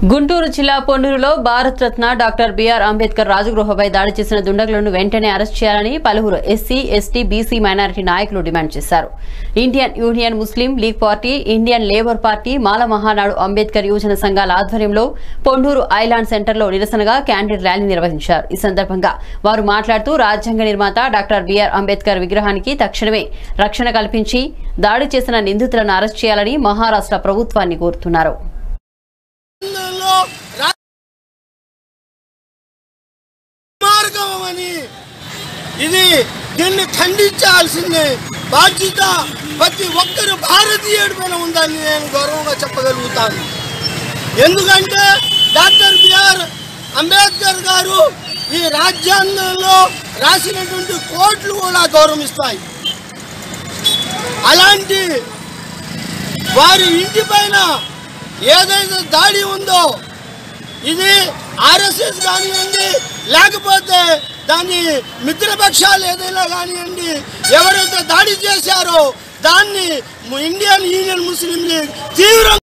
గుంటూరు జిల్లా పొన్నూరులో Bharat Ratna doctor BR Ambedkar రాజగృహపై దాడి చేసిన దుండగులను వెంటనే అరెస్ట్ చేయాలని పలువురు ఎస్సీ ఎస్టీ బీసీ మైనారిటీ నాయకులు డిమాండ్ చేశారు Indian Union Muslim League party Indian Labour party Mala Mahanadu Ambedkar యువజన సంఘాల ఆధ్వర్యంలో పొన్నూరు ఐలాండ్ సెంటర్లో నిరసనగా క్యాండిల్ ర్యాలీ నిర్వహించారు ఈ సందర్భంగా వారు మాట్లాడుతూ రాజ్యాంగ నిర్మాత డాక్టర్ బిఆర్ అంబేద్కర్ విగ్రహానికి తక్షణమే రక్షణ కల్పించి దాడి చేసిన నిందితులను అరెస్ట్ చేయాలని మహారాష్ట్ర ప్రభుత్వాన్ని కోరుతున్నారు తెలంగాణలో రా- మార్గమని ఇది దీన్ని ఖండించాల్సిందే బాధ్యత ప్రతి ఒక్కరు భారతీయుడి పైన ఉందని నేను గౌరవంగా చెప్పగలుగుతాను ఎందుకంటే డాక్టర్ బిఆర్ అంబేద్కర్ గారు ఈ రాజ్యాంగంలో రాసినటువంటి కోట్లు కూడా గౌరవిస్తాయి అలాంటి వారి ఇంటి పైన ఏదైతే దాడి ఉందో ఇది ఆర్ఎస్ఎస్ కానివ్వండి లేకపోతే దాని మిత్రపక్షాలు ఏదైనా కానివ్వండి ఎవరైతే దాడి చేశారో దాన్ని ఇండియన్ యూనియన్ ముస్లిం లీగ్ తీవ్రంగా